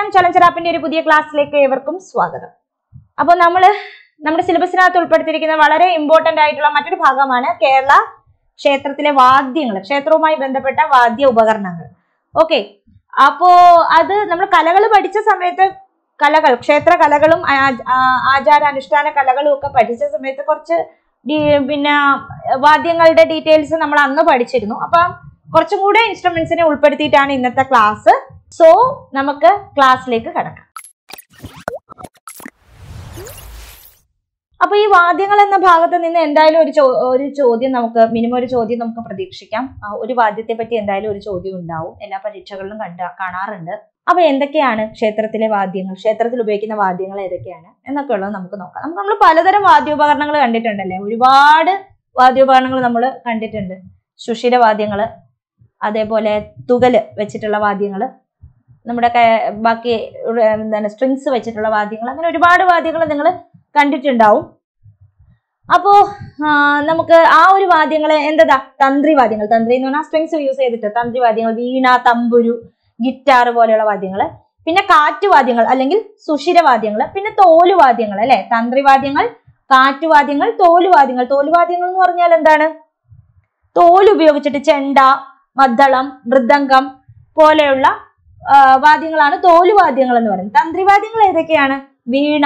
challenger ആപ്പിന്റെ ഒരു പുതിയ ക്ലാസ്സിലേക്ക് ഏവർക്കും സ്വാഗതം അപ്പോൾ നമ്മൾ നമ്മുടെ സിലബസിനകത്ത് ഉൾപ്പെടുത്തിയിരിക്കുന്ന വളരെ ഇമ്പോർട്ടന്റ് ആയിട്ടുള്ള മറ്റൊരു ഭാഗമാണ് കേരള ക്ഷേത്രത്തിലെ വാദ്യങ്ങൾ ക്ഷേത്രവുമായി ബന്ധപ്പെട്ട വാദ്യ ഉപകരണങ്ങൾ ഓക്കെ അപ്പോ അത് നമ്മൾ കലകൾ പഠിച്ച സമയത്ത് കലകൾ ക്ഷേത്ര കലകളും ആ- ആ- ആചാരാനുഷ്ഠാന കലകളും ഒക്കെ പഠിച്ച സമയത്ത് കുറച്ച് ഡി- പിന്നെ വാദ്യങ്ങളുടെ ഡീറ്റെയിൽസ് നമ്മൾ അന്ന് പഠിച്ചിരുന്നു അപ്പം കുറച്ചും കൂടെ ഇൻസ്ട്രുമെന്റ്സിനെ ഉൾപ്പെടുത്തിയിട്ടാണ് ഇന്നത്തെ ക്ലാസ് സോ നമുക്ക് ക്ലാസ്സിലേക്ക് കടക്കാം അപ്പൊ ഈ വാദ്യങ്ങൾ എന്ന ഭാഗത്ത് നിന്ന് എന്തായാലും ഒരു ചോ- ഒരു ചോദ്യം നമുക്ക് മിനിമം ഒരു ചോദ്യം നമുക്ക് പ്രതീക്ഷിക്കാം ആ, ഒരു വാദ്യത്തെ പറ്റി എന്തായാലും ഒരു ചോദ്യം ഉണ്ടാവും എല്ലാ പരീക്ഷകളിലും കണ്ട കാണാറുണ്ട് അപ്പൊ എന്തൊക്കെയാണ് ക്ഷേത്രത്തിലെ വാദ്യങ്ങൾ ക്ഷേത്രത്തിൽ ഉപയോഗിക്കുന്ന വാദ്യങ്ങൾ ഏതൊക്കെയാണ് എന്നൊക്കെ ഉള്ളത് നമുക്ക് നോക്കാം നമുക്ക് നമ്മൾ പലതരം വാദ്യോപകരണങ്ങൾ കണ്ടിട്ടുണ്ടല്ലേ ഒരുപാട് വാദ്യോപകരണങ്ങൾ നമ്മൾ കണ്ടിട്ടുണ്ട് സുഷിര വാദ്യങ്ങള് അതേപോലെ തുകല് വെച്ചിട്ടുള്ള വാദ്യങ്ങള് നമ്മുടെ ക- ബാക്കി ഉള്ള എന്താണ് സ്ട്രിങ്സ് വെച്ചിട്ടുള്ള വാദ്യങ്ങൾ അങ്ങനെ ഒരുപാട് വാദ്യങ്ങൾ നിങ്ങൾ കണ്ടിട്ടുണ്ടാവും അപ്പോ ആ, നമുക്ക് ആ ഒരു വാദ്യങ്ങൾ എന്തതാ തന്ത്രി വാദ്യങ്ങൾ തന്ത്രി എന്ന് പറഞ്ഞാൽ സ്ട്രിങ്സ് യൂസ് ചെയ്തിട്ട് തന്ത്രി വാദ്യങ്ങൾ വീണ തമ്പുരു ഗിറ്റാർ പോലെയുള്ള വാദ്യങ്ങൾ പിന്നെ കാറ്റുവാദ്യങ്ങൾ അല്ലെങ്കിൽ സുഷിരവാദ്യങ്ങൾ പിന്നെ തോലുവാദ്യങ്ങൾ അല്ലെ തന്ത്രിവാദ്യങ്ങൾ കാറ്റുവാദ്യങ്ങൾ തോലുവാദ്യങ്ങൾ തോലുവാദ്യങ്ങൾ എന്ന് പറഞ്ഞാൽ എന്താണ് തോല് ഉപയോഗിച്ചിട്ട് ചെണ്ട മദ്ദളം മൃദംഗം പോലെയുള്ള ആ, വാദ്യങ്ങളാണ് തോലുവാദ്യങ്ങൾ എന്ന് പറയുന്നത് തന്ത്രിവാദ്യങ്ങൾ ഏതൊക്കെയാണ് വീണ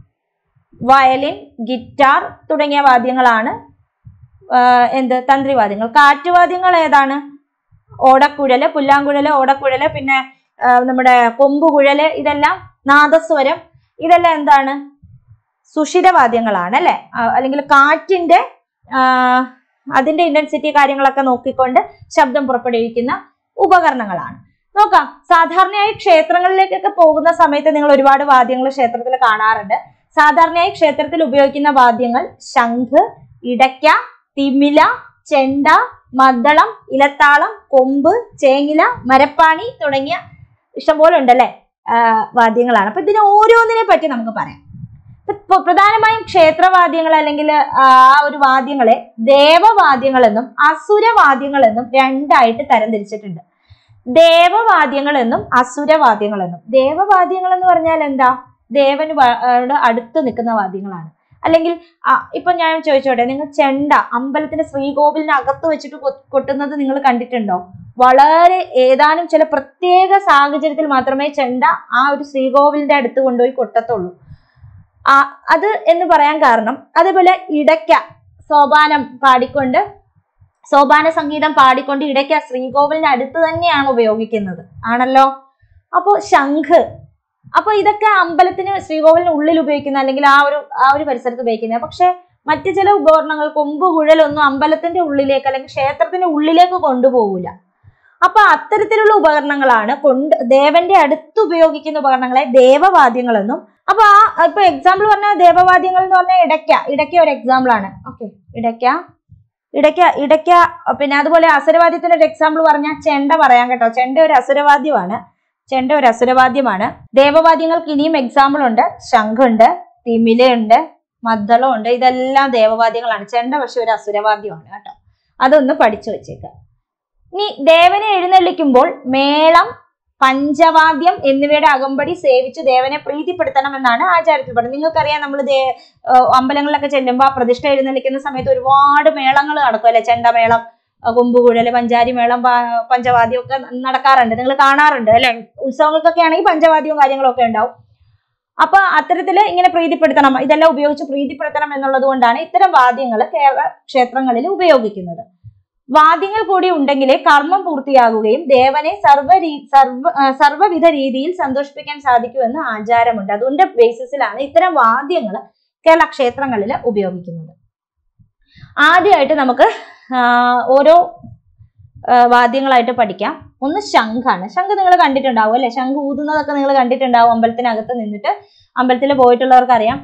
വയലിൻ ഗിറ്റാർ തുടങ്ങിയ വാദ്യങ്ങളാണ് ആ, എന്ത് തന്ത്രിവാദ്യങ്ങൾ കാറ്റുവാദ്യങ്ങൾ ഏതാണ് ഓടക്കുഴല് പുല്ലാങ്കുഴല് ഓടക്കുഴല് പിന്നെ ആ, നമ്മുടെ കൊമ്പുകുഴല് ഇതെല്ലാം നാദസ്വരം ഇതെല്ലാം എന്താണ് സുഷിരവാദ്യങ്ങളാണ് അല്ലെ അല്ലെങ്കിൽ കാറ്റിന്റെ ആ, അതിന്റെ ഇന്റൻസിറ്റി കാര്യങ്ങളൊക്കെ നോക്കിക്കൊണ്ട് ശബ്ദം പുറപ്പെടുവിക്കുന്ന ഉപകരണങ്ങളാണ് നോക്കാം സാധാരണയായി ക്ഷേത്രങ്ങളിലേക്കൊക്കെ പോകുന്ന സമയത്ത് നിങ്ങൾ ഒരുപാട് വാദ്യങ്ങൾ ക്ഷേത്രത്തിൽ കാണാറുണ്ട് സാധാരണയായി ക്ഷേത്രത്തിൽ ഉപയോഗിക്കുന്ന വാദ്യങ്ങൾ ശംഖ് ഇടയ്ക്ക തിമില ചെണ്ട മദ്ദളം ഇലത്താളം കൊമ്പ് ചേങ്ങില മരപ്പാണി തുടങ്ങിയ ഇഷ്ടംപോലെ ഉണ്ടല്ലേ ആ, വാദ്യങ്ങളാണ് അപ്പൊ ഇതിന് ഓരോന്നിനെ പറ്റി നമുക്ക് പറയാം ഇപ്പൊ പ്രധാനമായും ക്ഷേത്രവാദ്യങ്ങൾ അല്ലെങ്കിൽ ആ ഒരു വാദ്യങ്ങളെ ദേവവാദ്യങ്ങളെന്നും അസുരവാദ്യങ്ങളെന്നും രണ്ടായിട്ട് തരംതിരിച്ചിട്ടുണ്ട് ദേവവാദ്യങ്ങളെന്നും അസുരവാദ്യങ്ങളെന്നും ദേവവാദ്യങ്ങൾ എന്ന് പറഞ്ഞാൽ എന്താ ദേവന് വ- ടെ അടുത്ത് നിൽക്കുന്ന വാദ്യങ്ങളാണ് അല്ലെങ്കിൽ ആ, ഇപ്പൊ ഞാൻ ചോദിച്ചോട്ടെ നിങ്ങൾ ചെണ്ട അമ്പലത്തിന്റെ ശ്രീകോവിലിന് അകത്ത് വെച്ചിട്ട് കൊ- കൊട്ടുന്നത് നിങ്ങൾ കണ്ടിട്ടുണ്ടോ വളരെ ഏതാനും ചില പ്രത്യേക സാഹചര്യത്തിൽ മാത്രമേ ചെണ്ട ആ ഒരു ശ്രീകോവിലിന്റെ അടുത്ത് കൊണ്ടുപോയി കൊട്ടത്തുള്ളൂ ആ അത് എന്ന് പറയാൻ കാരണം അതേപോലെ ഇടയ്ക്ക സോപാനം പാടിക്കൊണ്ട് സോപാന സംഗീതം പാടിക്കൊണ്ട് ഇടയ്ക്ക ശ്രീകോവിലിന് അടുത്ത് തന്നെയാണ് ഉപയോഗിക്കുന്നത് ആണല്ലോ അപ്പോ ശംഖ് അപ്പൊ ഇതൊക്കെ അമ്പലത്തിന് ശ്രീകോവിലിന് ഉള്ളിൽ ഉപയോഗിക്കുന്ന അല്ലെങ്കിൽ ആ ഒരു ആ ഒരു പരിസരത്ത് ഉപയോഗിക്കുന്നത് പക്ഷെ മറ്റു ചില ഉപകരണങ്ങൾ കൊമ്പ് കുഴലൊന്നും അമ്പലത്തിന്റെ ഉള്ളിലേക്ക് അല്ലെങ്കിൽ ക്ഷേത്രത്തിന്റെ ഉള്ളിലേക്ക് കൊണ്ടുപോകില്ല അപ്പൊ അത്തരത്തിലുള്ള ഉപകരണങ്ങളാണ് കൊണ്ട് ദേവന്റെ അടുത്ത് ഉപയോഗിക്കുന്ന ഉപകരണങ്ങളെ ദേവവാദ്യങ്ങളെന്നും അപ്പൊ ആ ഇപ്പൊ എക്സാമ്പിൾ പറഞ്ഞ ദേവവാദ്യങ്ങൾ എന്ന് പറഞ്ഞാൽ ഇടയ്ക്ക ഇടയ്ക്ക ഒരു എക്സാമ്പിൾ ആണ് ഓക്കെ ഇടയ്ക്ക ഇടയ്ക്ക ഇടയ്ക്ക പിന്നെ അതുപോലെ അസുരവാദ്യത്തിന് ഒരു എക്സാമ്പിൾ പറഞ്ഞാൽ ചെണ്ട പറയാം കേട്ടോ ചെണ്ട ഒരു അസുരവാദ്യമാണ് ചെണ്ട ഒരു അസുരവാദ്യമാണ് ദേവവാദ്യങ്ങൾക്ക് ഇനിയും എക്സാമ്പിൾ ഉണ്ട് ശംഖുണ്ട് തിമിലയുണ്ട് മദ്ദളം ഉണ്ട് ഇതെല്ലാം ദേവവാദ്യങ്ങളാണ് ചെണ്ട പക്ഷെ ഒരു അസുരവാദ്യമാണ് കേട്ടോ അതൊന്ന് പഠിച്ചു വെച്ചേക്കുക ഇനി ദേവനെ എഴുന്നള്ളിക്കുമ്പോൾ മേളം പഞ്ചവാദ്യം എന്നിവയുടെ അകമ്പടി സേവിച്ച് ദേവനെ പ്രീതിപ്പെടുത്തണം എന്നാണ് ആചാരത്തിൽ പറയുന്നത് നിങ്ങൾക്കറിയാം നമ്മൾ ദേ ഏഹ് അമ്പലങ്ങളിലൊക്കെ ചെല്ലുമ്പോൾ ആ പ്രതിഷ്ഠ എഴുന്നള്ളിക്കുന്ന സമയത്ത് ഒരുപാട് മേളങ്ങൾ നടക്കും അല്ലെ ചെണ്ടമേളം അഹ് കൊമ്പുകുഴല് പഞ്ചാരി മേളം പ- പഞ്ചവാദ്യം ഒക്കെ നടക്കാറുണ്ട് നിങ്ങൾ കാണാറുണ്ട് അല്ലെ ഉത്സവങ്ങൾക്കൊക്കെ ആണെങ്കിൽ പഞ്ചവാദ്യവും കാര്യങ്ങളും ഒക്കെ ഉണ്ടാവും അപ്പൊ അത്തരത്തില് ഇങ്ങനെ പ്രീതിപ്പെടുത്തണം ഇതെല്ലാം ഉപയോഗിച്ച് പ്രീതിപ്പെടുത്തണം എന്നുള്ളത് കൊണ്ടാണ് ഇത്തരം വാദ്യങ്ങൾ കേരള ക്ഷേത്രങ്ങളിൽ ഉപയോഗിക്കുന്നത് വാദ്യങ്ങൾ കൂടി ഉണ്ടെങ്കിലേ കർമ്മം പൂർത്തിയാകുകയും ദേവനെ സർവ രീ- സർവ ആ, സർവ്വവിധ രീതിയിൽ സന്തോഷിപ്പിക്കാൻ സാധിക്കൂ എന്ന് ആചാരമുണ്ട് അതുകൊണ്ട് ബേസിസിലാണ് ഇത്തരം വാദ്യങ്ങൾ കേരള ക്ഷേത്രങ്ങളിൽ ഉപയോഗിക്കുന്നത് ആദ്യമായിട്ട് നമുക്ക് ആ, ഓരോ ആ, വാദ്യങ്ങളായിട്ട് പഠിക്കാം ഒന്ന് ശംഖാണ് ശംഖ് നിങ്ങൾ കണ്ടിട്ടുണ്ടാവും അല്ലെ ശംഖ് ഊതുന്നതൊക്കെ നിങ്ങൾ കണ്ടിട്ടുണ്ടാവും അമ്പലത്തിനകത്ത് നിന്നിട്ട് അമ്പലത്തിൽ പോയിട്ടുള്ളവർക്ക് അറിയാം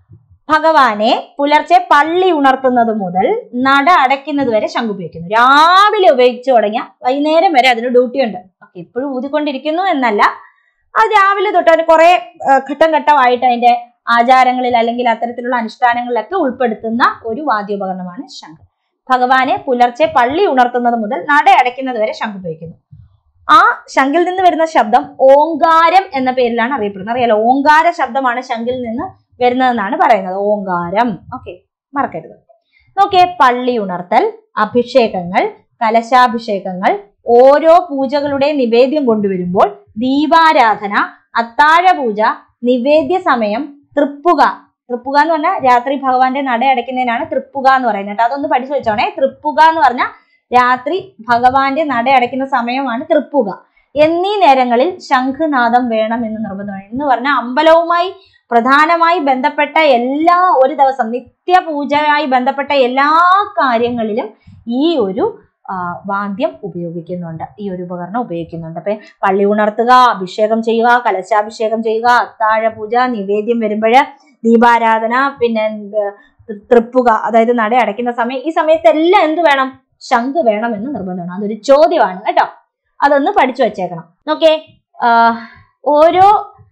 ഭഗവാനെ പുലർച്ചെ പള്ളി ഉണർത്തുന്നത് മുതൽ നട അടയ്ക്കുന്നത് വരെ ശംഖ് ഉപയോഗിക്കുന്നു രാവിലെ ഉപയോഗിച്ചു തുടങ്ങിയ വൈകുന്നേരം വരെ അതിന് ഡ്യൂട്ടി ഉണ്ട് ഓക്കെ ഇപ്പോഴും ഊതിക്കൊണ്ടിരിക്കുന്നു എന്നല്ല അത് രാവിലെ തൊട്ട് അതിന് കുറെ ഘട്ടം ഘട്ടമായിട്ട് അതിന്റെ ആചാരങ്ങളിൽ അല്ലെങ്കിൽ അത്തരത്തിലുള്ള അനുഷ്ഠാനങ്ങളിലൊക്കെ ഉൾപ്പെടുത്തുന്ന ഒരു വാദ്യോപകരണമാണ് ശംഖ് ഭഗവാനെ പുലർച്ചെ പള്ളി ഉണർത്തുന്നത് മുതൽ നട അടയ്ക്കുന്നത് വരെ ശംഖ് ഉപയോഗിക്കുന്നു ആ ശംഖിൽ നിന്ന് വരുന്ന ശബ്ദം ഓങ്കാരം എന്ന പേരിലാണ് അറിയപ്പെടുന്നത് അറിയാലോ ഓങ്കാര ശബ്ദമാണ് ശംഖിൽ നിന്ന് വരുന്നതെന്നാണ് പറയുന്നത് ഓങ്കാരം ഓക്കെ മറക്കരുത് നോക്കിയേ പള്ളി ഉണർത്തൽ അഭിഷേകങ്ങൾ കലശാഭിഷേകങ്ങൾ ഓരോ പൂജകളുടെ നിവേദ്യം കൊണ്ടുവരുമ്പോൾ ദീപാരാധന അത്താഴ പൂജ നിവേദ്യ സമയം തൃപ്പുക തൃപ്പുക എന്ന് പറഞ്ഞാൽ രാത്രി ഭഗവാന്റെ നട അടയ്ക്കുന്നതിനാണ് തൃപ്പുക എന്ന് പറയുന്നത് കേട്ടോ അതൊന്ന് പഠിച്ചു വെച്ചോണേ തൃപ്പുക എന്ന് പറഞ്ഞാൽ രാത്രി ഭഗവാന്റെ നട അടയ്ക്കുന്ന സമയമാണ് തൃപ്പുക എന്നീ നേരങ്ങളിൽ ശംഖുനാദം വേണം എന്ന് നിർബന്ധമാണ് എന്ന് പറഞ്ഞാൽ അമ്പലവുമായി പ്രധാനമായി ബന്ധപ്പെട്ട എല്ലാ ഒരു ദിവസം നിത്യപൂജയായി ബന്ധപ്പെട്ട എല്ലാ കാര്യങ്ങളിലും ഈ ഒരു ആ, വാദ്യം ഉപയോഗിക്കുന്നുണ്ട് ഈ ഒരു ഉപകരണം ഉപയോഗിക്കുന്നുണ്ട് അപ്പൊ പള്ളി ഉണർത്തുക അഭിഷേകം ചെയ്യുക കലശാഭിഷേകം ചെയ്യുക അത്താഴ പൂജ നിവേദ്യം വരുമ്പോഴ് ദീപാരാധന പിന്നെ ഏർ, തൃപ്പുക അതായത് നട അടയ്ക്കുന്ന സമയം ഈ സമയത്തെല്ലാം എന്ത് വേണം ശംഖ് വേണം എന്ന് നിർബന്ധമാണ് അതൊരു ചോദ്യമാണ് കേട്ടോ അതൊന്ന് പഠിച്ചു വെച്ചേക്കണം നോക്കേ ഓരോ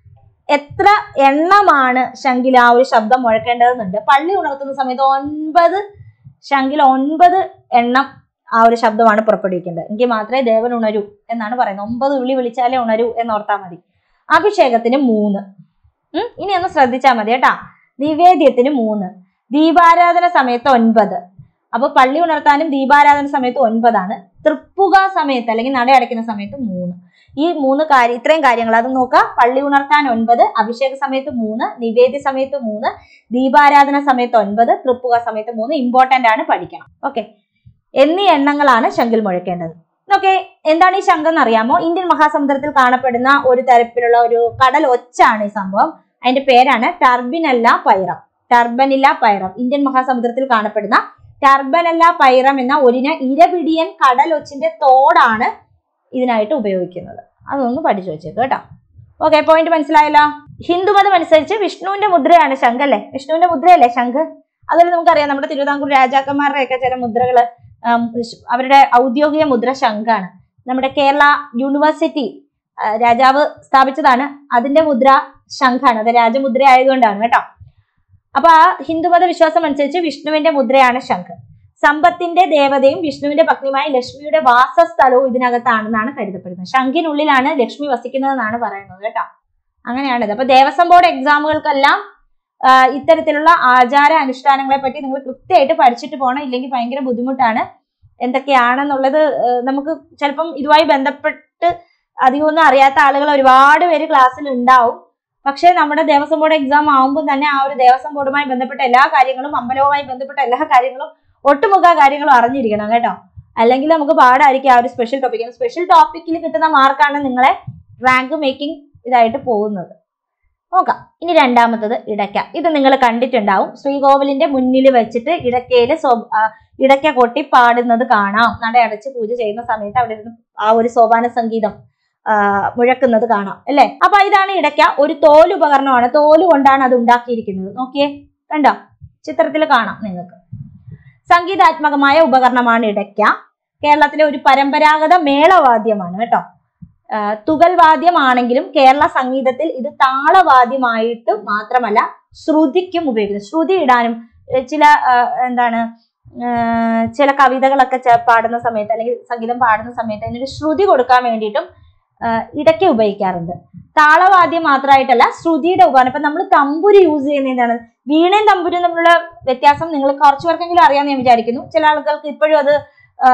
എത്ര എണ്ണമാണ് ശംഖിൽ ആ ഒരു ശബ്ദം മുഴക്കേണ്ടതെന്നുണ്ട് പള്ളി ഉണർത്തുന്ന സമയത്ത് ഒൻപത് ശംഖിൽ ഒൻപത് എണ്ണം ആ ഒരു ശബ്ദമാണ് പുറപ്പെടുവിക്കേണ്ടത് എങ്കിൽ മാത്രമേ ദേവൻ ഉണരൂ എന്നാണ് പറയുന്നത് ഒമ്പത് വിളി വിളിച്ചാലേ ഉണരൂ എന്നോർത്താൽ മതി അഭിഷേകത്തിന് മൂന്ന് ഉം, ഇനി ഒന്ന് ശ്രദ്ധിച്ചാൽ മതി കേട്ടാ നിവേദ്യത്തിന് മൂന്ന് ദീപാരാധന സമയത്ത് ഒൻപത് അപ്പൊ പള്ളി ഉണർത്താനും ദീപാരാധന സമയത്ത് ഒൻപതാണ് തൃപ്പുക സമയത്ത് അല്ലെങ്കിൽ നട അടയ്ക്കുന്ന സമയത്ത് മൂന്ന് ഈ മൂന്ന് കാര്യം ഇത്രയും കാര്യങ്ങൾ അത് നോക്കുക പള്ളി ഉണർത്താൻ ഒൻപത് അഭിഷേക സമയത്ത് മൂന്ന് നിവേദ്യ സമയത്ത് മൂന്ന് ദീപാരാധന സമയത്ത് ഒൻപത് തൃപ്പുക സമയത്ത് മൂന്ന് ഇമ്പോർട്ടന്റ് ആണ് പഠിക്കണം ഓക്കെ എന്നീ എണ്ണങ്ങളാണ് ശംഖിൽ മുഴക്കേണ്ടത് ഓക്കെ എന്താണ് ഈ ശംഖ് എന്ന് അറിയാമോ ഇന്ത്യൻ മഹാസമുദ്രത്തിൽ കാണപ്പെടുന്ന ഒരു തരത്തിലുള്ള ഒരു കടൽ ഒച്ചാണ് ഈ സംഭവം അതിന്റെ പേരാണ് ടർബിനല്ല പൈറം ടർബനില്ല പൈറം ഇന്ത്യൻ മഹാസമുദ്രത്തിൽ കാണപ്പെടുന്ന ടർബനല്ല പൈറം എന്ന ഒരിന ഇരപിടിയൻ കടൽ ഒച്ചിന്റെ തോടാണ് ഇതിനായിട്ട് ഉപയോഗിക്കുന്നത് അതൊന്ന് പഠിച്ചു വെച്ചേക്ക് കേട്ടോ ഓക്കെ പോയിന്റ് മനസ്സിലായല്ലോ ഹിന്ദുമതം അനുസരിച്ച് വിഷ്ണുവിന്റെ മുദ്രയാണ് ശംഖ് അല്ലേ വിഷ്ണുവിന്റെ മുദ്രയല്ലേ ശംഖ് അതിൽ നമുക്കറിയാം നമ്മുടെ തിരുവിതാംകൂർ രാജാക്കന്മാരുടെ ഒക്കെ ചില മുദ്രകള് ആം, ശ്- അവരുടെ ഔദ്യോഗിക മുദ്ര ശംഖാണ് നമ്മുടെ കേരള യൂണിവേഴ്സിറ്റി ആ, രാജാവ് സ്ഥാപിച്ചതാണ് അതിന്റെ മുദ്ര ശംഖാണ് അത് രാജമുദ്ര ആയതുകൊണ്ടാണ് കേട്ടോ അപ്പൊ ആ ഹിന്ദുമത വിശ്വാസം അനുസരിച്ച് വിഷ്ണുവിന്റെ മുദ്രയാണ് ശംഖ് സമ്പത്തിന്റെ ദേവതയും വിഷ്ണുവിന്റെ പത്നിയുമായ ലക്ഷ്മിയുടെ വാസസ്ഥലവും ഇതിനകത്താണെന്നാണ് കരുതപ്പെടുന്നത് ശംഖിനുള്ളിലാണ് ലക്ഷ്മി വസിക്കുന്നതെന്നാണ് പറയുന്നത് കേട്ടോ അങ്ങനെയാണിത് അപ്പൊ ദേവസ്വം ബോർഡ് എക്സാമുകൾക്കെല്ലാം ആ, ഇത്തരത്തിലുള്ള ആചാര അനുഷ്ഠാനങ്ങളെ പറ്റി നിങ്ങൾ കൃത്യമായിട്ട് പഠിച്ചിട്ട് പോകണം ഇല്ലെങ്കിൽ ഭയങ്കര ബുദ്ധിമുട്ടാണ് എന്തൊക്കെയാണെന്നുള്ളത് ആ, നമുക്ക് ചിലപ്പം ഇതുമായി ബന്ധപ്പെട്ട് അധികമൊന്നും അറിയാത്ത ആളുകൾ ഒരുപാട് പേര് ക്ലാസ്സിൽ ഉണ്ടാവും പക്ഷേ നമ്മുടെ ദേവസ്വം ബോർഡ് എക്സാം ആവുമ്പോൾ തന്നെ ആ ഒരു ദേവസ്വം ബോർഡുമായി ബന്ധപ്പെട്ട എല്ലാ കാര്യങ്ങളും അമ്പലവുമായി ബന്ധപ്പെട്ട എല്ലാ കാര്യങ്ങളും ഒട്ടുമുക്ക കാര്യങ്ങളും അറിഞ്ഞിരിക്കണം കേട്ടോ അല്ലെങ്കിൽ നമുക്ക് പാടായിരിക്കും ആ ഒരു സ്പെഷ്യൽ ടോപ്പിക് സ്പെഷ്യൽ ടോപ്പിക്കിൽ കിട്ടുന്ന മാർക്കാണ് നിങ്ങളെ റാങ്ക് മേക്കിംഗ് ഇതായിട്ട് പോകുന്നത് നോക്കാം ഇനി രണ്ടാമത്തത് ഇടയ്ക്ക ഇത് നിങ്ങൾ കണ്ടിട്ടുണ്ടാവും ശ്രീകോവിലിന്റെ മുന്നിൽ വെച്ചിട്ട് ഇടയ്ക്കയില് സ്വ ആ, ഇടയ്ക്ക കൊട്ടി പാടുന്നത് കാണാം നട അടച്ച് പൂജ ചെയ്യുന്ന സമയത്ത് അവിടെ ഇരുന്ന് ആ ഒരു സോപാന സംഗീതം ആ, മുഴക്കുന്നത് കാണാം അല്ലേ അപ്പൊ ഇതാണ് ഇടയ്ക്ക ഒരു തോൽ ഉപകരണമാണ് തോല് കൊണ്ടാണ് അത് ഉണ്ടാക്കിയിരിക്കുന്നത് നോക്കിയേ കണ്ടോ ചിത്രത്തിൽ കാണാം നിങ്ങൾക്ക് സംഗീതാത്മകമായ ഉപകരണമാണ് ഇടയ്ക്ക കേരളത്തിലെ ഒരു പരമ്പരാഗത മേളവാദ്യമാണ് കേട്ടോ ആ, തുകൽ വാദ്യമാണെങ്കിലും കേരള സംഗീതത്തിൽ ഇത് താളവാദ്യമായിട്ട് മാത്രമല്ല ശ്രുതിക്കും ഉപയോഗിക്കുന്നു ശ്രുതി ഇടാനും ഏ, ചില ആ, എന്താണ് ആ, ചില കവിതകളൊക്കെ ചെ- പാടുന്ന സമയത്ത് അല്ലെങ്കിൽ സംഗീതം പാടുന്ന സമയത്ത് അതിനൊരു ശ്രുതി കൊടുക്കാൻ വേണ്ടിയിട്ടും ആ, ഇടയ്ക്ക ഉപയോഗിക്കാറുണ്ട് താളവാദ്യം മാത്രമായിട്ടല്ല ശ്രുതിയുടെ ഉപകരണം ഇപ്പൊ നമ്മൾ തമ്പുരി യൂസ് ചെയ്യുന്ന എന്താണ് വീണയും തമ്പുരും തമ്മിലുള്ള വ്യത്യാസം നിങ്ങൾ കുറച്ചു പേർക്കെങ്കിലും അറിയാമെന്ന് ഞാൻ വിചാരിക്കുന്നു ചില ആളുകൾക്ക് ഇപ്പോഴും അത് ആ,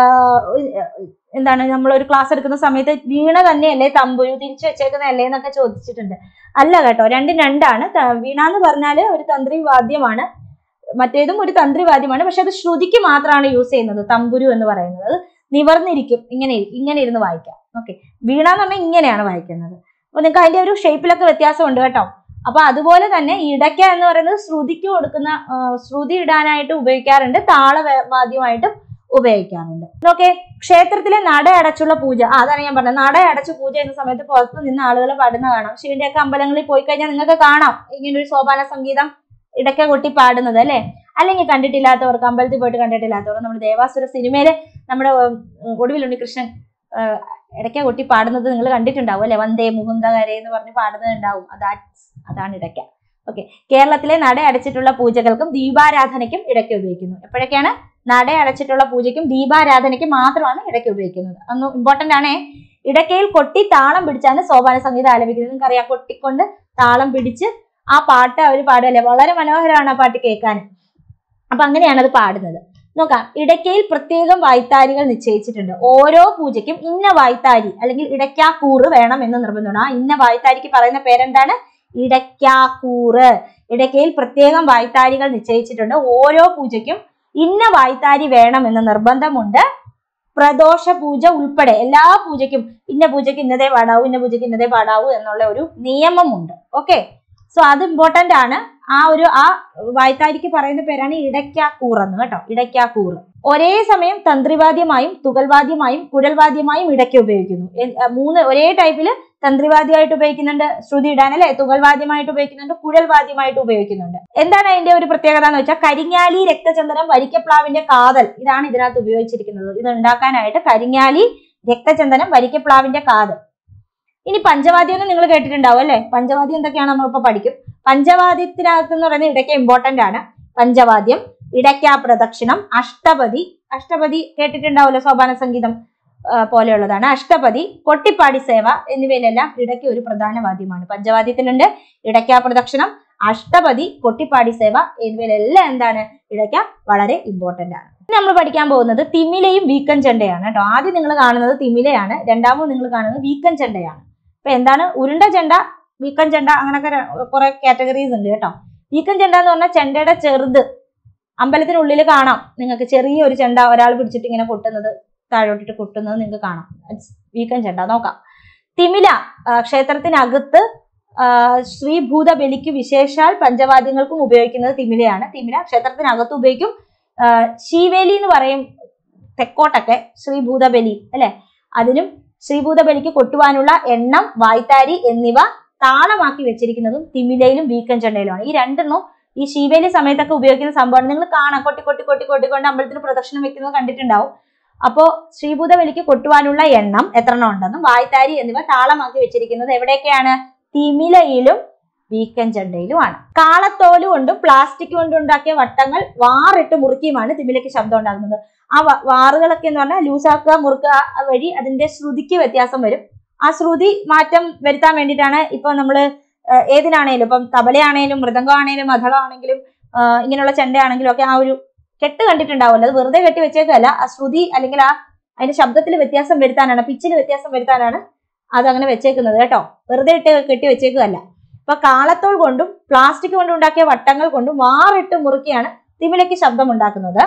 എന്താണ് നമ്മൾ ഒരു ക്ലാസ് എടുക്കുന്ന സമയത്ത് വീണ തന്നെയല്ലേ തമ്പുരു തിരിച്ചു വെച്ചേക്കുന്നതല്ലേ എന്നൊക്കെ ചോദിച്ചിട്ടുണ്ട് അല്ല കേട്ടോ രണ്ടും രണ്ടാണ് ത- വീണ എന്ന് പറഞ്ഞാല് ഒരു തന്ത്രി വാദ്യമാണ് മറ്റേതും ഒരു തന്ത്രി വാദ്യമാണ് പക്ഷെ അത് ശ്രുതിക്ക് മാത്രമാണ് യൂസ് ചെയ്യുന്നത് തമ്പുരു എന്ന് പറയുന്നത് അത് നിവർന്നിരിക്കും ഇങ്ങനെ ഇരി- ഇങ്ങനെ ഇരുന്ന് വായിക്കാം ഓക്കെ വീണ എന്ന് പറഞ്ഞാൽ ഇങ്ങനെയാണ് വായിക്കുന്നത് അപ്പൊ നിങ്ങൾക്ക് അതിന്റെ ഒരു ഷേപ്പിലൊക്കെ വ്യത്യാസമുണ്ട് കേട്ടോ അപ്പൊ അതുപോലെ തന്നെ ഇടയ്ക്ക എന്ന് പറയുന്നത് ശ്രുതിക്ക് കൊടുക്കുന്ന ആ, ശ്രുതി ഇടാനായിട്ട് ഉപയോഗിക്കാറുണ്ട് താളവാദ്യമായിട്ടും ഉപയോഗിക്കാറുണ്ട് ഓക്കെ ക്ഷേത്രത്തിലെ നട അടച്ചുള്ള പൂജ ആ അതാണ് ഞാൻ പറഞ്ഞത് നട അടച്ച് പൂജ ചെയ്യുന്ന സമയത്ത് പുറത്ത് നിന്ന് ആളുകൾ പാടുന്ന കാണാം ശിവന്റെ ഒക്കെ അമ്പലങ്ങളിൽ പോയി കഴിഞ്ഞാൽ നിങ്ങൾക്ക് കാണാം ഇങ്ങനെ ഒരു സോപാന സംഗീതം ഇടയ്ക്ക കൊട്ടി പാടുന്നത് അല്ലെ അല്ലെങ്കിൽ കണ്ടിട്ടില്ലാത്തവർക്ക് അമ്പലത്തിൽ പോയിട്ട് കണ്ടിട്ടില്ലാത്തവർ നമ്മുടെ ദേവാസുര സിനിമയില് നമ്മുടെ ഉം, ഒടുവിൽ ഉണ്ണികൃഷ്ണൻ ആ, ഇടയ്ക്ക കൊട്ടി പാടുന്നത് നിങ്ങൾ കണ്ടിട്ടുണ്ടാവും അല്ലെ വന്ദേ മുകുന്ദകരെ എന്ന് പറഞ്ഞ് പാടുന്നത് ഉണ്ടാവും അതാ അതാണ് ഇടയ്ക്ക ഓക്കെ കേരളത്തിലെ നട അടച്ചിട്ടുള്ള പൂജകൾക്കും ദീപാരാധനയ്ക്കും ഇടയ്ക്ക ഉപയോഗിക്കുന്നു എപ്പോഴൊക്കെയാണ് നട അടച്ചിട്ടുള്ള പൂജയ്ക്കും ദീപാരാധനയ്ക്കും മാത്രമാണ് ഇടയ്ക്ക് ഉപയോഗിക്കുന്നത് ഒന്ന് ഇമ്പോർട്ടന്റ് ആണേ ഇടയ്ക്കയിൽ കൊട്ടി താളം പിടിച്ചാണ് സോപാന സംഗീതം ആലപിക്കുന്നത് നിങ്ങൾക്കറിയാം കൊട്ടിക്കൊണ്ട് താളം പിടിച്ച് ആ പാട്ട് അവർ പാടുകയല്ലേ വളരെ മനോഹരമാണ് ആ പാട്ട് കേൾക്കാൻ അപ്പൊ അങ്ങനെയാണ് അത് പാടുന്നത് നോക്കാം ഇടയ്ക്കയിൽ പ്രത്യേകം വായ്ത്താരികൾ നിശ്ചയിച്ചിട്ടുണ്ട് ഓരോ പൂജയ്ക്കും ഇന്ന വായ്ത്താരി അല്ലെങ്കിൽ ഇടയ്ക്കാക്കൂറ് വേണം എന്ന് നിർബന്ധമാണ് ആ ഇന്ന വായ്ത്താരിക്ക് പറയുന്ന പേരെന്താണ് ഇടയ്ക്കാക്കൂറ് ഇടയ്ക്കയിൽ പ്രത്യേകം വായ്ത്താരികൾ നിശ്ചയിച്ചിട്ടുണ്ട് ഓരോ പൂജയ്ക്കും ഇന്ന വായ്ത്താരി വേണം എന്ന് നിർബന്ധമുണ്ട് പ്രദോഷ പൂജ ഉൾപ്പെടെ എല്ലാ പൂജയ്ക്കും ഇന്ന പൂജയ്ക്ക് ഇന്നതേ പാടാവൂ ഇന്ന പൂജയ്ക്ക് ഇന്നതേ പാടാവൂ എന്നുള്ള ഒരു നിയമമുണ്ട് ഓക്കെ സോ അത് ഇമ്പോർട്ടന്റ് ആണ് ആ ഒരു ആ വായ്ത്താരിക്ക് പറയുന്ന പേരാണ് ഇടയ്ക്കാക്കൂർ എന്ന് കേട്ടോ ഇടയ്ക്കാക്കൂർ ഒരേ സമയം തന്ത്രിവാദ്യമായും തുകൽവാദ്യമായും കുഴൽവാദ്യമായും ഇടയ്ക്ക് ഉപയോഗിക്കുന്നു എ- ആ മൂന്ന് ഒരേ ടൈപ്പില് തന്ത്രിവാദ്യമായിട്ട് ഉപയോഗിക്കുന്നുണ്ട് ശ്രുതി ഇടാൻ അല്ലെ തുകൽവാദ്യമായിട്ട് ഉപയോഗിക്കുന്നുണ്ട് കുഴൽവാദ്യമായിട്ട് ഉപയോഗിക്കുന്നുണ്ട് എന്താണ് അതിന്റെ ഒരു പ്രത്യേകത എന്ന് വെച്ചാൽ കരിങ്ങാലി രക്തചന്ദനം വരിക്കപ്ലാവിന്റെ കാതൽ ഇതാണ് ഇതിനകത്ത് ഉപയോഗിച്ചിരിക്കുന്നത് ഇത് ഉണ്ടാക്കാനായിട്ട് കരിങ്ങാലി രക്തചന്ദനം വരിക്കപ്ലാവിന്റെ കാതൽ ഇനി പഞ്ചവാദ്യം എന്ന് നിങ്ങൾ കേട്ടിട്ടുണ്ടാവും അല്ലെ പഞ്ചവാദ്യം എന്തൊക്കെയാണ് നമ്മളിപ്പോ പഠിക്കും പഞ്ചവാദ്യത്തിനകത്ത് എന്ന് പറയുന്നത് ഇടയ്ക്ക് ഇമ്പോർട്ടന്റ് ആണ് പഞ്ചവാദ്യം ഇടയ്ക്ക പ്രദക്ഷിണം അഷ്ടപതി അഷ്ടപതി കേട്ടിട്ടുണ്ടാവുമല്ലോ സോപാന സംഗീതം ആ, പോലെയുള്ളതാണ് അഷ്ടപതി കൊട്ടിപ്പാടി സേവ എന്നിവയിലെല്ലാം ഇടയ്ക്ക് ഒരു പ്രധാന വാദ്യമാണ് പഞ്ചവാദ്യത്തിലുണ്ട് ഇടയ്ക്ക പ്രദക്ഷിണം അഷ്ടപതി കൊട്ടിപ്പാടി സേവ എന്നിവയിലെല്ലാം എന്താണ് ഇടയ്ക്ക വളരെ ഇമ്പോർട്ടന്റ് ആണ് ഇനി നമ്മൾ പഠിക്കാൻ പോകുന്നത് തിമിലയും വീക്കൻ ചെണ്ടയാണ് കേട്ടോ ആദ്യം നിങ്ങൾ കാണുന്നത് തിമിലയാണ് രണ്ടാമത് നിങ്ങൾ കാണുന്നത് വീക്കൻ ചെണ്ടയാണ് അപ്പൊ എന്താണ് ഉരുണ്ട ചെണ്ട വീക്കൻ ചെണ്ട അങ്ങനൊക്കെ കുറെ കാറ്റഗറീസ് ഉണ്ട് കേട്ടോ വീക്കൻ ചെണ്ട എന്ന് പറഞ്ഞാൽ ചെണ്ടയുടെ ചെറുത് അമ്പലത്തിനുള്ളിൽ കാണാം നിങ്ങൾക്ക് ചെറിയൊരു ചെണ്ട ഒരാൾ പിടിച്ചിട്ട് ഇങ്ങനെ കൊട്ടുന്നത് താഴോട്ടിട്ട് കൊട്ടുന്നത് നിങ്ങൾക്ക് കാണാം വീക്കൻ ചെണ്ട നോക്കാം തിമില ആ, ക്ഷേത്രത്തിനകത്ത് ആ, ശ്രീഭൂത ബലിക്ക് വിശേഷാൽ പഞ്ചവാദ്യങ്ങൾക്കും ഉപയോഗിക്കുന്നത് തിമിലയാണ് തിമില ക്ഷേത്രത്തിനകത്ത് ഉപയോഗിക്കും ആ, ശീവേലി എന്ന് പറയും തെക്കോട്ടൊക്കെ ശ്രീഭൂത ബലി അല്ലെ അതിനും ശ്രീഭൂത ബലിക്ക് കൊട്ടുവാനുള്ള എണ്ണം വായ്ത്താരി എന്നിവ താളമാക്കി വെച്ചിരിക്കുന്നതും തിമിലയിലും വീക്കൻ ചെണ്ടയിലുമാണ് ഈ രണ്ടെണ്ണം ഈ ശീവേലി സമയത്തൊക്കെ ഉപയോഗിക്കുന്ന സംഭവമാണ് നിങ്ങൾ കാണാം കൊട്ടി കൊട്ടി കൊട്ടി കൊട്ടിക്കൊണ്ട് അമ്പലത്തിന് പ്രദക്ഷിണം വെക്കുന്നത് കണ്ടിട്ടുണ്ടാവും അപ്പോ ശ്രീഭൂത ബലിക്ക് കൊട്ടുവാനുള്ള എണ്ണം എത്ര എണ്ണം ഉണ്ടെന്നും വായ്ത്താരി എന്നിവ താളമാക്കി വെച്ചിരിക്കുന്നത് എവിടെയൊക്കെയാണ് തിമിലയിലും വീക്കൻ ചെണ്ടയിലുമാണ് കാളത്തോല് കൊണ്ടും പ്ലാസ്റ്റിക് കൊണ്ടും ഉണ്ടാക്കിയ വട്ടങ്ങൾ വാറിട്ട് മുറുക്കിയുമാണ് തിമിലയ്ക്ക് ശബ്ദം ഉണ്ടാകുന്നത് ആ വ- വാറുകളൊക്കെ എന്ന് പറഞ്ഞാൽ ലൂസാക്കുക മുറുക്കുക ആ വഴി അതിന്റെ ശ്രുതിക്ക് വ്യത്യാസം വരും ആ ശ്രുതി മാറ്റം വരുത്താൻ വേണ്ടിയിട്ടാണ് ഇപ്പൊ നമ്മള് ഏഹ് ഏതിനാണേലും ഇപ്പം തബലയാണേലും മൃദംഗമാണേലും മധളമാണെങ്കിലും ആഹ് ഇങ്ങനെയുള്ള ചെണ്ടയാണെങ്കിലും ഒക്കെ ആ ഒരു കെട്ട് കണ്ടിട്ടുണ്ടാവുമല്ലോ അത് വെറുതെ കെട്ടി വെച്ചേക്കല്ല ആ ശ്രുതി അല്ലെങ്കിൽ ആ അതിന്റെ ശബ്ദത്തിൽ വ്യത്യാസം വരുത്താനാണ് പിച്ചിൽ വ്യത്യാസം വരുത്താനാണ് അത് അങ്ങനെ വെച്ചേക്കുന്നത് കേട്ടോ വെറുതെ ഇട്ട് കെട്ടി വെച്ചേക്കുകയല്ല അപ്പൊ കാളത്തോൾ കൊണ്ടും പ്ലാസ്റ്റിക് കൊണ്ടും ഉണ്ടാക്കിയ വട്ടങ്ങൾ കൊണ്ടും വാറിട്ട് മുറുക്കിയാണ് തിമിലയ്ക്ക് ശബ്ദം ഉണ്ടാക്കുന്നത്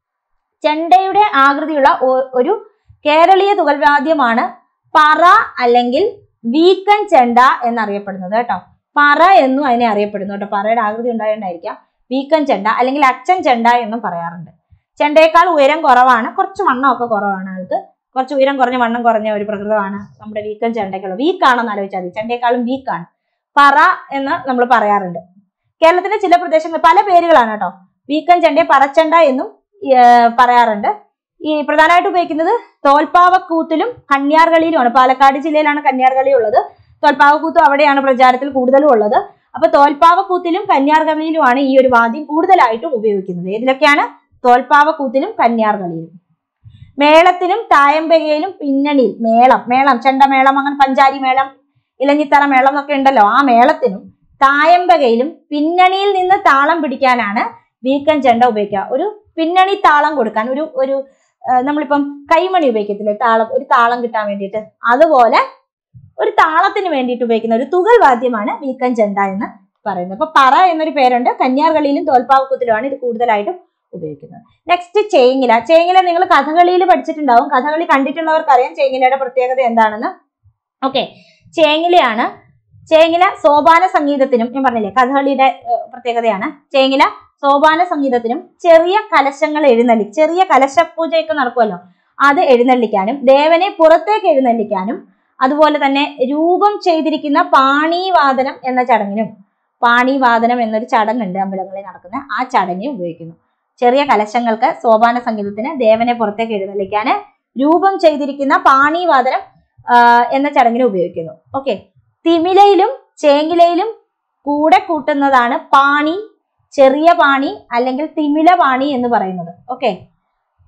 ചെണ്ടയുടെ ആകൃതിയുള്ള ഒ- ഒരു കേരളീയ തുകൽവാദ്യമാണ് പറ അല്ലെങ്കിൽ വീക്കൻ ചെണ്ട എന്നറിയപ്പെടുന്നത് കേട്ടോ പറ എന്നും അതിനെ അറിയപ്പെടുന്നു കേട്ടോ പറയുടെ ആകൃതി ഉണ്ടായോണ്ടായിരിക്കാം വീക്കൻ ചെണ്ട അല്ലെങ്കിൽ അച്ഛൻ ചെണ്ട എന്നും പറയാറുണ്ട് ചെണ്ടയേക്കാൾ ഉയരം കുറവാണ് കുറച്ച് വണ്ണമൊക്കെ കുറവാണ് ആൾക്ക് കുറച്ച് ഉയരം കുറഞ്ഞ വണ്ണം കുറഞ്ഞ ഒരു പ്രകൃതമാണ് നമ്മുടെ വീക്കൻ ചെണ്ടയ്ക്കുള്ളത് വീക്കാണെന്ന് ആലോചിച്ചാൽ മതി ചെണ്ടയേക്കാളും വീക്കാണ് പറ എന്ന് നമ്മൾ പറയാറുണ്ട് കേരളത്തിലെ ചില പ്രദേശങ്ങൾ പല പേരുകളാണ് കേട്ടോ വീക്കൻ ചെണ്ടയെ പറച്ചെണ്ട എന്നും ഏർ, പറയാറുണ്ട് ഈ പ്രധാനമായിട്ട് ഉപയോഗിക്കുന്നത് തോൽപ്പാവക്കൂത്തിലും കന്യാർകളിയിലുമാണ് പാലക്കാട് ജില്ലയിലാണ് കന്യാർകളി ഉള്ളത് തോൽപ്പാവക്കൂത്തും അവിടെയാണ് പ്രചാരത്തിൽ കൂടുതലും ഉള്ളത് അപ്പൊ തോൽപ്പാവക്കൂത്തിലും കന്യാർകളിയിലുമാണ് ഈ ഒരു വാദ്യം കൂടുതലായിട്ടും ഉപയോഗിക്കുന്നത് ഇതിലൊക്കെയാണ് തോൽപ്പാവക്കൂത്തിലും കന്യാർകളിയിലും മേളത്തിനും തായമ്പകയിലും പിന്നണിയിൽ മേളം മേളം ചെണ്ടമേളം അങ്ങനെ പഞ്ചാരി മേളം ഇലഞ്ഞിത്തറ മേളം എന്നൊക്കെ ഉണ്ടല്ലോ ആ മേളത്തിനും തായമ്പകയിലും പിന്നണിയിൽ നിന്ന് താളം പിടിക്കാനാണ് വീക്കൻ ചെണ്ട ഉപയോഗിക്കുക ഒരു പിന്നണി താളം കൊടുക്കാൻ ഒരു ഒരു ആ, നമ്മളിപ്പം കൈമണി ഉപയോഗിക്കത്തില്ലേ താളം ഒരു താളം കിട്ടാൻ വേണ്ടിയിട്ട് അതുപോലെ ഒരു താളത്തിന് വേണ്ടിയിട്ട് ഉപയോഗിക്കുന്ന ഒരു തുകൽ വാദ്യമാണ് വീക്കൻ ചെണ്ട എന്ന് പറയുന്നത് അപ്പൊ പറ എന്നൊരു പേരുണ്ട് കന്യാർകളിയിലും തോൽപ്പാവക്കുത്തിലുമാണ് ഇത് കൂടുതലായിട്ടും ഉപയോഗിക്കുന്നത് നെക്സ്റ്റ് ചേങ്ങില ചേങ്ങില നിങ്ങൾ കഥകളിയിൽ പഠിച്ചിട്ടുണ്ടാവും കഥകളി കണ്ടിട്ടുള്ളവർക്കറിയാം ചേങ്ങിലയുടെ പ്രത്യേകത എന്താണെന്ന് ഓക്കെ ചേങ്ങിലയാണ് ചേങ്ങില സോപാന സംഗീതത്തിനും ഞാൻ പറഞ്ഞില്ലേ കഥകളിയുടെ ഏഹ്, പ്രത്യേകതയാണ് ചേങ്ങില സോപാന സംഗീതത്തിനും ചെറിയ കലശങ്ങൾ എഴുന്നള്ളി ചെറിയ കലശപൂജയൊക്കെ നടക്കുമല്ലോ അത് എഴുന്നള്ളിക്കാനും ദേവനെ പുറത്തേക്ക് എഴുന്നള്ളിക്കാനും അതുപോലെ തന്നെ രൂപം ചെയ്തിരിക്കുന്ന പാണീവാദനം എന്ന ചടങ്ങിനും പാണീവാദനം എന്നൊരു ചടങ്ങുണ്ട് അമ്പലങ്ങളിൽ നടക്കുന്ന ആ ചടങ്ങിന് ഉപയോഗിക്കുന്നു ചെറിയ കലശങ്ങൾക്ക് സോപാന സംഗീതത്തിന് ദേവനെ പുറത്തേക്ക് എഴുന്നള്ളിക്കാന് രൂപം ചെയ്തിരിക്കുന്ന പാണീവാദനം ആ, എന്ന ചടങ്ങിന് ഉപയോഗിക്കുന്നു ഓക്കെ തിമിലയിലും ചേങ്ങിലയിലും കൂടെ കൂട്ടുന്നതാണ് പാണി ചെറിയ പാണി അല്ലെങ്കിൽ തിമില പാണി എന്ന് പറയുന്നത് ഓക്കെ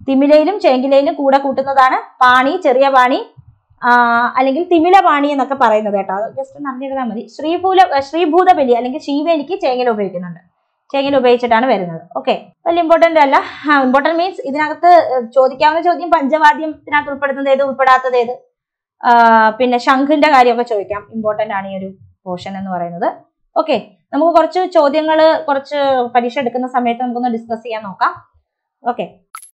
തിമിലയിലും ചേങ്കിലയിലും കൂടെ കൂട്ടുന്നതാണ് പാണി ചെറിയ പാണി ആ, അല്ലെങ്കിൽ തിമില പാണി എന്നൊക്കെ പറയുന്നത് കേട്ടോ ജസ്റ്റ് ഒന്ന് അറിഞ്ഞിരുന്നാൽ മതി ശ്രീഭൂല ശ്രീഭൂത ബലി അല്ലെങ്കിൽ ശീവേലിക്ക് ചേങ്ങല ഉപയോഗിക്കുന്നുണ്ട് ചേങ്ങല ഉപയോഗിച്ചിട്ടാണ് വരുന്നത് ഓക്കെ വലിയ ഇമ്പോർട്ടന്റ് അല്ല ഇമ്പോർട്ടന്റ് മീൻസ് ഇതിനകത്ത് ഏഹ്, ചോദിക്കാവുന്ന ചോദ്യം പഞ്ചവാദ്യത്തിനകത്ത് ഉൾപ്പെടുന്നത് ഏത് ഉൾപ്പെടാത്തത് ഏത് ആ, പിന്നെ ശംഖിന്റെ കാര്യമൊക്കെ ചോദിക്കാം ഇമ്പോർട്ടന്റ് ആണ് ഈ ഒരു പോർഷൻ എന്ന് പറയുന്നത് ഓക്കെ നമുക്ക് കുറച്ച് ചോദ്യങ്ങൾ കുറച്ച് പരീക്ഷ എടുക്കുന്ന സമയത്ത് നമുക്കൊന്ന് ഡിസ്കസ് ചെയ്യാൻ നോക്കാം ഓക്കെ